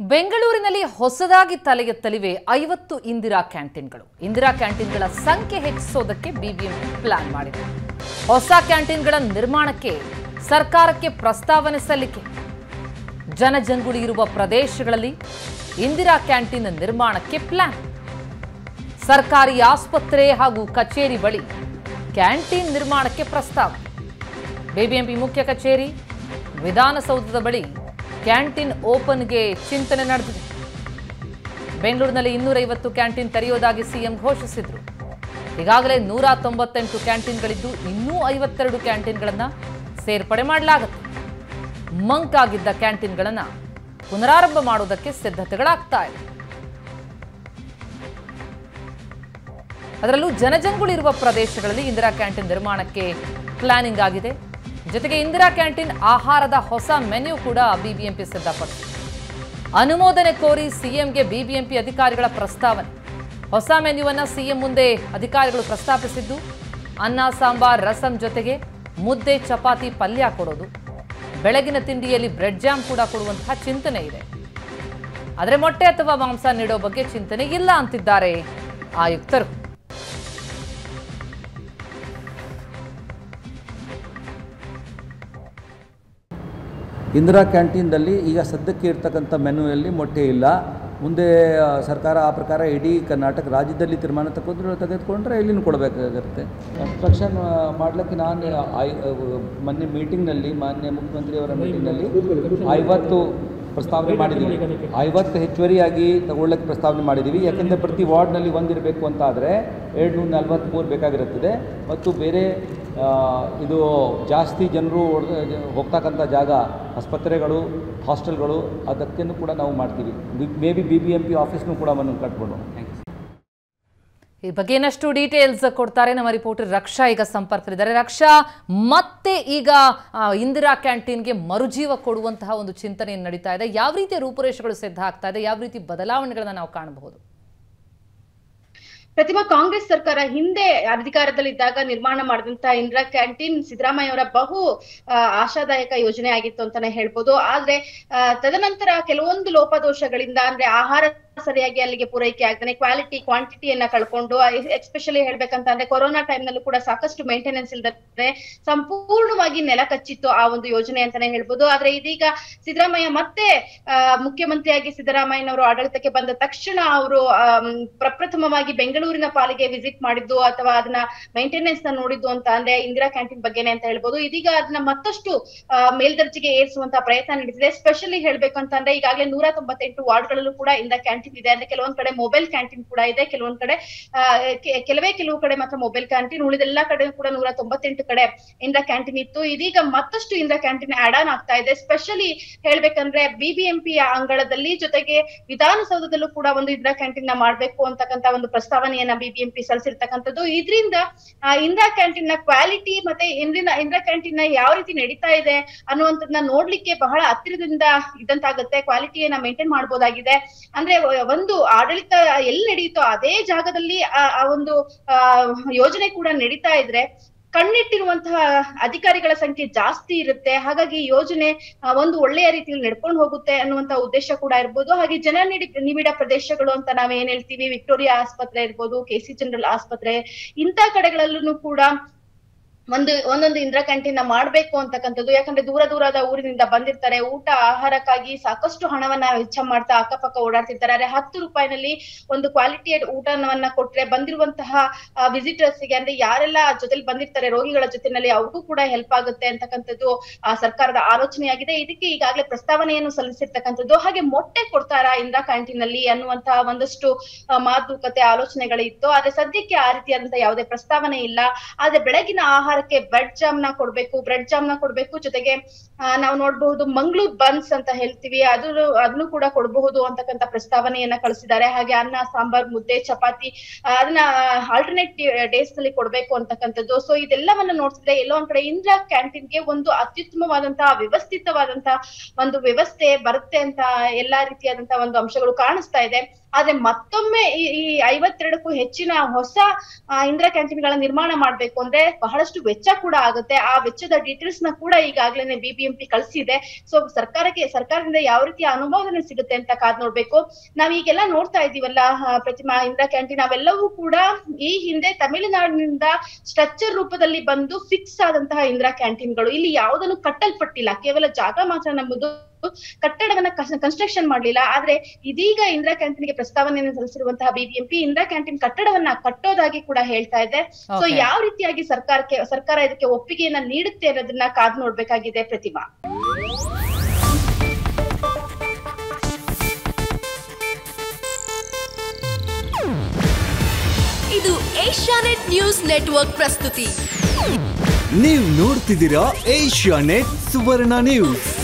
ಬೆಂಗಳೂರಿನಲ್ಲಿ ಹೊಸದಾಗಿ ತಲೆಗೆತ್ತಲಿವೆ ಐವತ್ತು ಇಂದಿರಾ ಕ್ಯಾಂಟೀನ್ಗಳು ಇಂದಿರಾ ಕ್ಯಾಂಟೀನ್ಗಳ ಸಂಖ್ಯೆ ಹೆಚ್ಚಿಸೋದಕ್ಕೆ ಬಿಬಿಎಂಪಿ ಪ್ಲಾನ್ ಮಾಡಿದೆ ಹೊಸ ಕ್ಯಾಂಟೀನ್ಗಳ ನಿರ್ಮಾಣಕ್ಕೆ ಸರ್ಕಾರಕ್ಕೆ ಪ್ರಸ್ತಾವನೆ ಸಲ್ಲಿಕೆ ಜನಜಂಗುಳಿ ಇರುವ ಪ್ರದೇಶಗಳಲ್ಲಿ ಇಂದಿರಾ ಕ್ಯಾಂಟೀನ್ ನಿರ್ಮಾಣಕ್ಕೆ ಪ್ಲಾನ್ ಸರ್ಕಾರಿ ಆಸ್ಪತ್ರೆ ಹಾಗೂ ಕಚೇರಿ ಬಳಿ ಕ್ಯಾಂಟೀನ್ ನಿರ್ಮಾಣಕ್ಕೆ ಪ್ರಸ್ತಾವ ಬಿಬಿಎಂಪಿ ಮುಖ್ಯ ಕಚೇರಿ ವಿಧಾನಸೌಧದ ಬಳಿ ಕ್ಯಾಂಟೀನ್ ಓಪನ್ಗೆ ಚಿಂತನೆ ನಡೆದಿದೆ ಬೆಂಗಳೂರಿನಲ್ಲಿ ಇನ್ನೂರೈವತ್ತು ಕ್ಯಾಂಟೀನ್ ತೆರೆಯೋದಾಗಿ ಸಿಎಂ ಘೋಷಿಸಿದ್ರು ಈಗಾಗಲೇ ನೂರ ತೊಂಬತ್ತೆಂಟು ಕ್ಯಾಂಟೀನ್ಗಳಿದ್ದು ಇನ್ನೂ ಐವತ್ತೆರಡು ಕ್ಯಾಂಟೀನ್ಗಳನ್ನು ಸೇರ್ಪಡೆ ಮಾಡಲಾಗುತ್ತೆ ಮಂಕ್ ಆಗಿದ್ದ ಕ್ಯಾಂಟೀನ್ಗಳನ್ನು ಪುನರಾರಂಭ ಮಾಡೋದಕ್ಕೆ ಸಿದ್ಧತೆಗಳಾಗ್ತಾ ಇದೆ ಅದರಲ್ಲೂ ಜನಜಂಗುಳಿ ಇರುವ ಪ್ರದೇಶಗಳಲ್ಲಿ ಇಂದಿರಾ ಕ್ಯಾಂಟೀನ್ ನಿರ್ಮಾಣಕ್ಕೆ ಪ್ಲಾನಿಂಗ್ ಆಗಿದೆ ಜೊತೆಗೆ ಇಂದಿರಾ ಕ್ಯಾಂಟೀನ್ ಆಹಾರದ ಹೊಸ ಮೆನ್ಯೂ ಕೂಡ ಬಿಬಿಎಂಪಿ ಸಿದ್ಧಪಡಿಸಿದೆ ಅನುಮೋದನೆ ಕೋರಿ ಸಿಎಂಗೆ ಬಿಬಿಎಂಪಿ ಅಧಿಕಾರಿಗಳ ಪ್ರಸ್ತಾವನೆ ಹೊಸ ಮೆನ್ಯೂವನ್ನು ಸಿಎಂ ಮುಂದೆ ಅಧಿಕಾರಿಗಳು ಪ್ರಸ್ತಾಪಿಸಿದ್ದು ಅನ್ನ ಸಾಂಬಾರ್ ರಸಂ ಜೊತೆಗೆ ಮುದ್ದೆ ಚಪಾತಿ ಪಲ್ಯ ಕೊಡೋದು ಬೆಳಗಿನ ತಿಂಡಿಯಲ್ಲಿ ಬ್ರೆಡ್ ಜಾಮ್ ಕೂಡ ಕೊಡುವಂತಹ ಚಿಂತನೆ ಇದೆ ಆದರೆ ಮೊಟ್ಟೆ ಅಥವಾ ಮಾಂಸ ನೀಡೋ ಬಗ್ಗೆ ಚಿಂತನೆ ಇಲ್ಲ ಅಂತಿದ್ದಾರೆ ಆಯುಕ್ತರು ಇಂದಿರಾ ಕ್ಯಾಂಟೀನ್ದಲ್ಲಿ ಈಗ ಸದ್ಯಕ್ಕೆ ಇರ್ತಕ್ಕಂಥ ಮೆನುವಲ್ಲಿ ಮೊಟ್ಟೆ ಇಲ್ಲ ಮುಂದೆ ಆ, ಸರ್ಕಾರ ಆ ಪ್ರಕಾರ ಇಡೀ ಕರ್ನಾಟಕ ರಾಜ್ಯದಲ್ಲಿ ತೀರ್ಮಾನ ತಗೊಂಡ್ರೆ ತೆಗೆದುಕೊಂಡ್ರೆ ಇಲ್ಲಿನೂ ಕೊಡಬೇಕಾಗಿರುತ್ತೆ ಕನ್ಸ್ಟ್ರಕ್ಷನ್ ಮಾಡಲಿಕ್ಕೆ ನಾನು ಐ- ಮೊನ್ನೆ ಮೀಟಿಂಗ್ನಲ್ಲಿ ಮಾನ್ಯ ಮುಖ್ಯಮಂತ್ರಿಯವರ ಮೀಟಿಂಗ್ನಲ್ಲಿ ಐವತ್ತು ಪ್ರಸ್ತಾವನೆ ಮಾಡಿದ್ದೀವಿ ಐವತ್ತು ಹೆಚ್ಚುವರಿಯಾಗಿ ತಗೊಳ್ಳಕ್ಕೆ ಪ್ರಸ್ತಾವನೆ ಮಾಡಿದ್ದೀವಿ ಯಾಕೆಂದರೆ ಪ್ರತಿ ವಾರ್ಡ್ನಲ್ಲಿ ಒಂದಿರಬೇಕು ಅಂತ ಆದರೆ ಎರಡು ನೂರ ನಲ್ವತ್ತ್ಮೂರು ಬೇಕಾಗಿರುತ್ತದೆ ಮತ್ತು ಬೇರೆ ಆ, ಇದು ಜಾಸ್ತಿ ಜನರು ಹೋಗ್ತಕ್ಕಂಥ ಜಾಗ ಆಸ್ಪತ್ರೆಗಳು ಹಾಸ್ಟೆಲ್ಗಳು ಅದಕ್ಕೂ ಕೂಡ ನಾವು ಮಾಡ್ತೀವಿ maybe B B M P ಆಫೀಸ್ನೂ ಕೂಡ ಒಂದು ಕಟ್ಬೋದು ಈ ಬಗ್ಗೆ ಇನ್ನಷ್ಟು ಡೀಟೇಲ್ಸ್ ಕೊಡ್ತಾರೆ ನಮ್ಮ ರಿಪೋರ್ಟರ್ ರಕ್ಷಾ ಈಗ ಸಂಪರ್ಕದಲ್ಲಿದ್ದಾರೆ ರಕ್ಷಾ ಮತ್ತೆ ಈಗ ಆ, ಇಂದಿರಾ ಕ್ಯಾಂಟೀನ್ಗೆ ಮರುಜೀವ ಕೊಡುವಂತಹ ಒಂದು ಚಿಂತನೆ ನಡೀತಾ ಇದೆ ಯಾವ ರೀತಿಯ ರೂಪುರೇಷೆಗಳು ಸಿದ್ಧ ಆಗ್ತಾ ಇದೆ ಯಾವ ರೀತಿ ಬದಲಾವಣೆಗಳನ್ನ ನಾವು ಕಾಣಬಹುದು ಪ್ರತಿಮಾ ಕಾಂಗ್ರೆಸ್ ಸರ್ಕಾರ ಹಿಂದೆ ಅಧಿಕಾರದಲ್ಲಿದ್ದಾಗ ನಿರ್ಮಾಣ ಮಾಡಿದಂತ ಇಂದಿರಾ ಕ್ಯಾಂಟೀನ್ ಸಿದ್ದರಾಮಯ್ಯ ಅವರ ಬಹು ಆ, ಆಶಾದಾಯಕ ಯೋಜನೆ ಆಗಿತ್ತು ಅಂತಾನೆ ಹೇಳ್ಬೋದು ಆದ್ರೆ ಆ, ತದನಂತರ ಕೆಲವೊಂದು ಲೋಪದೋಷಗಳಿಂದ ಅಂದ್ರೆ ಆಹಾರ ಸರಿಯಾಗಿ ಅಲ್ಲಿಗೆ ಪೂರೈಕೆ ಆಗ್ತಾನೆ ಕ್ವಾಲಿಟಿ ಕ್ವಾಂಟಿಟಿಯನ್ನ ಕಳ್ಕೊಂಡು ಎಸ್ಪೆಷಲಿ ಹೇಳ್ಬೇಕಂತ ಅಂದ್ರೆ ಕೊರೋನಾ ಟೈಮ್ ನಲ್ಲೂ ಕೂಡ ಸಾಕಷ್ಟು ಮೇಂಟೆನೆನ್ಸ್ ಇಲ್ಲದೆ ಸಂಪೂರ್ಣವಾಗಿ ನೆಲ ಕಚ್ಚಿತ್ತು ಆ ಒಂದು ಯೋಜನೆ ಅಂತಾನೆ ಹೇಳ್ಬೋದು ಆದ್ರೆ ಇದೀಗ ಸಿದ್ದರಾಮಯ್ಯ ಮತ್ತೆ ಆ, ಮುಖ್ಯಮಂತ್ರಿಯಾಗಿ ಸಿದ್ದರಾಮಯ್ಯನವರು ಆಡಳಿತಕ್ಕೆ ಬಂದ ತಕ್ಷಣ ಅವರು ಪ್ರಪ್ರಥಮವಾಗಿ ಬೆಂಗಳೂರಿನ ಪಾಲಿಗೆ ವಿಸಿಟ್ ಮಾಡಿದ್ದು ಅಥವಾ ಅದನ್ನ ಮೇಂಟೆನೆನ್ಸ್ ನ ನೋಡಿದ್ದು ಅಂತ ಅಂದ್ರೆ ಇಂದಿರಾ ಕ್ಯಾಂಟೀನ್ ಬಗ್ಗೆನೆ ಅಂತ ಹೇಳ್ಬೋದು ಇದೀಗ ಅದನ್ನ ಮತ್ತಷ್ಟು ಆ, ಮೇಲ್ದರ್ಜೆಗೆ ಏರಿಸುವಂತ ಪ್ರಯತ್ನ ನಡೆದಿದೆ ಸ್ಪೆಷಲಿ ಹೇಳ್ಬೇಕು ಅಂತಂದ್ರೆ ಈಗಾಗಲೇ ನೂರ ತೊಂಬತ್ತೆಂಟು ವಾರ್ಡ್ಗಳಲ್ಲೂ ಕೂಡ ಇಂದ ಕ್ಯಾಂಟೀನ್ ಇದೆ ಅಂದ್ರೆ ಕೆಲವೊಂದ್ ಕಡೆ ಮೊಬೈಲ್ ಕ್ಯಾಂಟೀನ್ ಕೂಡ ಇದೆ ಕೆಲವೊಂದ್ ಕಡೆ ಆ, ಕೆ- ಕೆಲವೇ ಕೆಲವು ಕಡೆ ಮಾತ್ರ ಮೊಬೈಲ್ ಕ್ಯಾಂಟೀನ್ ಉಳಿದೆಲ್ಲ ಕಡೆ ಕೂಡ ನೂರ ತೊಂಬತ್ತೆಂಟು ಕಡೆ ಇಂದ ಕ್ಯಾಂಟೀನ್ ಇತ್ತು ಇದೀಗ ಮತ್ತಷ್ಟು ಇಂದ ಕ್ಯಾಂಟೀನ್ ಆಡ್ ಆನ್ ಆಗ್ತಾ ಇದೆ ಸ್ಪೆಷಲಿ ಹೇಳ್ಬೇಕಂದ್ರೆ ಬಿಬಿಎಂಪಿ ಅಂಗಳದಲ್ಲಿ ಜೊತೆಗೆ ವಿಧಾನಸೌಧದಲ್ಲೂ ಕೂಡ ಒಂದು ಇಂದಿರಾ ಕ್ಯಾಂಟೀನ್ ನ ಮಾಡ್ಬೇಕು ಅಂತಕ್ಕಂತ ಒಂದು ಪ್ರಸ್ತಾವನೆಯನ್ನ ಬಿಬಿಎಂಪಿ ಸಲ್ಲಿಸಿರ್ತಕ್ಕಂಥದ್ದು ಇದರಿಂದ ಇಂದಿರಾ ಕ್ಯಾಂಟೀನ್ ನ ಕ್ವಾಲಿಟಿ ಮತ್ತೆ ಇಂದಿನ ಇಂದಿರಾ ಕ್ಯಾಂಟೀನ್ ನ ಯಾವ ರೀತಿ ನಡೀತಾ ಇದೆ ಅನ್ನುವಂಥದ್ದನ್ನ ನೋಡ್ಲಿಕ್ಕೆ ಬಹಳ ಹತ್ತಿರದಿಂದ ಇದ್ದಂತಾಗುತ್ತೆ ಕ್ವಾಲಿಟಿಯನ್ನ ಮೇಂಟೈನ್ ಮಾಡ್ಬೋದಾಗಿದೆ ಅಂದ್ರೆ ಒ- ಒಂದು ಆಡಳಿತ ಎಲ್ಲಿ ನಡೆಯುತ್ತೋ ಅದೇ ಜಾಗದಲ್ಲಿ ಆ ಆ ಒಂದು ಆ ಯೋಜನೆ ಕೂಡ ನಡೀತಾ ಇದ್ರೆ ಕಣ್ಣಿಟ್ಟಿರುವಂತಹ ಅಧಿಕಾರಿಗಳ ಸಂಖ್ಯೆ ಜಾಸ್ತಿ ಇರುತ್ತೆ ಹಾಗಾಗಿ ಈ ಯೋಜನೆ ಆ, ಒಂದು ಒಳ್ಳೆಯ ರೀತಿಯಲ್ಲಿ ನಡ್ಕೊಂಡು ಹೋಗುತ್ತೆ ಅನ್ನುವಂತ ಉದ್ದೇಶ ಕೂಡ ಇರ್ಬೋದು ಹಾಗೆ ಜನ ನಿಡಿ ನಿಬಿಡ ಪ್ರದೇಶಗಳು ಅಂತ ನಾವ್ ಏನ್ ಹೇಳ್ತೀವಿ ವಿಕ್ಟೋರಿಯಾ ಆಸ್ಪತ್ರೆ ಇರ್ಬೋದು ಕೆ ಸಿ ಜನರಲ್ ಆಸ್ಪತ್ರೆ ಇಂತ ಕಡೆಗಳಲ್ಲೂ ಕೂಡ ಒಂದು ಒಂದೊಂದು ಇಂದಿರಾ ಕ್ಯಾಂಟೀನ್ ನ ಮಾಡ್ಬೇಕು ಅಂತಕ್ಕಂಥದ್ದು ಯಾಕಂದ್ರೆ ದೂರ ದೂರದ ಊರಿನಿಂದ ಬಂದಿರ್ತಾರೆ ಊಟ ಆಹಾರಕ್ಕಾಗಿ ಸಾಕಷ್ಟು ಹಣವನ್ನ ವೆಚ್ಚ ಮಾಡ್ತಾ ಅಕ್ಕಪಕ್ಕ ಓಡಾಡ್ತಿರ್ತಾರೆ ಆದ್ರೆ ಹತ್ತು ರೂಪಾಯಿನಲ್ಲಿ ಒಂದು ಕ್ವಾಲಿಟಿ ಊಟವನ್ನ ಕೊಟ್ರೆ ಬಂದಿರುವಂತಹ ವಿಸಿಟರ್ಸ್ ಗೆ ಅಂದ್ರೆ ಯಾರೆಲ್ಲ ಜೊತೆಲಿ ಬಂದಿರ್ತಾರೆ ರೋಗಿಗಳ ಜೊತೆನಲ್ಲಿ ಅವ್ರಿಗೂ ಕೂಡ ಹೆಲ್ಪ್ ಆಗುತ್ತೆ ಅಂತಕ್ಕಂಥದ್ದು ಆ ಸರ್ಕಾರದ ಆಲೋಚನೆಯಾಗಿದೆ ಇದಕ್ಕೆ ಈಗಾಗಲೇ ಪ್ರಸ್ತಾವನೆಯನ್ನು ಸಲ್ಲಿಸಿರ್ತಕ್ಕಂಥದ್ದು ಹಾಗೆ ಮೊಟ್ಟೆ ಕೊಡ್ತಾರಾ ಇಂದಿರಾ ಕ್ಯಾಂಟೀನ್ ಅಲ್ಲಿ ಅನ್ನುವಂತಹ ಒಂದಷ್ಟು ಆ, ಮಾತುಕತೆ ಆಲೋಚನೆಗಳಿತ್ತು ಆದ್ರೆ ಸದ್ಯಕ್ಕೆ ಆ ರೀತಿಯಾದಂತಹ ಯಾವುದೇ ಪ್ರಸ್ತಾವನೆ ಇಲ್ಲ ಆದ್ರೆ ಬೆಳಗಿನ ಆಹಾರಕ್ಕೆ ಬ್ರೆಡ್ ಜಾಮ್ ನ ಕೊಡ್ಬೇಕು ಬ್ರೆಡ್ ಜಾಮ್ ನ ಕೊಡ್ಬೇಕು ಜೊತೆಗೆ ಆ, ನಾವು ನೋಡಬಹುದು ಮಂಗಳೂರು ಬನ್ಸ್ ಅಂತ ಹೇಳ್ತೀವಿ ಅದು ಅದನ್ನು ಕೂಡ ಕೊಡಬಹುದು ಅಂತಕ್ಕಂತ ಪ್ರಸ್ತಾವನೆಯನ್ನ ಕಳಿಸಿದ್ದಾರೆ ಹಾಗೆ ಅನ್ನ ಸಾಂಬಾರ್ ಮುದ್ದೆ ಚಪಾತಿ ಆ, ಅದನ್ನ ಆಲ್ಟರ್ನೇಟ್ ಡೇಸ್ ನಲ್ಲಿ ಕೊಡ್ಬೇಕು ಅಂತಕ್ಕಂಥದ್ದು ಸೊ ಇದೆಲ್ಲವನ್ನ ನೋಡ್ತಿದ್ರೆ ಎಲ್ಲೋ ಒಂದ್ ಕಡೆ ಇಂದಿರಾ ಕ್ಯಾಂಟೀನ್ಗೆ ಒಂದು ಅತ್ಯುತ್ತಮವಾದಂತಹ ವ್ಯವಸ್ಥಿತವಾದಂತಹ ಒಂದು ವ್ಯವಸ್ಥೆ ಬರುತ್ತೆ ಅಂತ ಎಲ್ಲಾ ರೀತಿಯಾದಂತಹ ಒಂದು ಅಂಶಗಳು ಕಾಣಿಸ್ತಾ ಇದೆ ಆದ್ರೆ ಮತ್ತೊಮ್ಮೆ ಈ ಈ ಐವತ್ತೆರಡಕ್ಕೂ ಹೆಚ್ಚಿನ ಹೊಸ ಆ, ಇಂದಿರಾ ಕ್ಯಾಂಟೀನ್ಗಳ ನಿರ್ಮಾಣ ಮಾಡ್ಬೇಕು ಅಂದ್ರೆ ಬಹಳಷ್ಟು ವೆಚ್ಚ ಕೂಡ ಆಗುತ್ತೆ ಆ ವೆಚ್ಚದ ಡೀಟೇಲ್ಸ್ ನ ಕೂಡ ಈಗಾಗಲೇ ಬಿಬಿಎಂಪಿ ಕಳಿಸಿದೆ ಸೊ ಸರ್ಕಾರಕ್ಕೆ ಸರ್ಕಾರದಿಂದ ಯಾವ ರೀತಿಯ ಅನುಮೋದನೆ ಸಿಗುತ್ತೆ ಅಂತ ಕಾದ್ ನೋಡ್ಬೇಕು ನಾವ್ ಈಗೆಲ್ಲ ನೋಡ್ತಾ ಇದೀವಲ್ಲ ಆ, ಪ್ರತಿಮಾ ಇಂದಿರಾ ಕ್ಯಾಂಟೀನ್ ಅವೆಲ್ಲವೂ ಕೂಡ ಈ ಹಿಂದೆ ತಮಿಳುನಾಡಿನಿಂದ ಸ್ಟ್ರಕ್ಚರ್ ರೂಪದಲ್ಲಿ ಬಂದು ಫಿಕ್ಸ್ ಆದಂತಹ ಇಂದಿರಾ ಕ್ಯಾಂಟೀನ್ಗಳು ಇಲ್ಲಿ ಯಾವುದನ್ನು ಕಟ್ಟಲ್ಪಟ್ಟಿಲ್ಲ ಕೇವಲ ಜಾಗ ಮಾತ್ರ ನಮ್ಮದು ಕಟ್ಟಡವನ್ನ ಕನ್ಸ್ಟ್ರಕ್ಷನ್ ಮಾಡ್ಲಿಲ್ಲ ಆದ್ರೆ ಇದೀಗ ಇಂದಿರಾ ಕ್ಯಾಂಟೀನ್ಗೆ ಪ್ರಸ್ತಾವನೆಯನ್ನು ಸಲ್ಲಿಸಿರುವಂತಹ ಬಿಬಿಎಂಪಿ ಇಂದಿರಾ ಕ್ಯಾಂಟೀನ್ ಕಟ್ಟಡವನ್ನ ಕಟ್ಟೋದಾಗಿ ಕೂಡ ಹೇಳ್ತಾ ಇದೆ ಸೊ Okay. ಯಾವ ರೀತಿಯಾಗಿ ಸರ್ಕಾರಕ್ಕೆ ಸರ್ಕಾರ ಇದಕ್ಕೆ ಒಪ್ಪಿಗೆಯನ್ನ ನೀಡುತ್ತೆ ಅನ್ನೋದನ್ನ ಕಾದ್ ನೋಡ್ಬೇಕಾಗಿದೆ ಪ್ರತಿಮಾ ಇದು ಏಷ್ಯಾನೆಟ್ ನ್ಯೂಸ್ ನೆಟ್ವರ್ಕ್ ಪ್ರಸ್ತುತಿ ನೀವು ನೋಡ್ತಿದ್ದೀರಾ ಏಷ್ಯಾ ನೆಟ್ ಸುವರ್ಣ ನ್ಯೂಸ್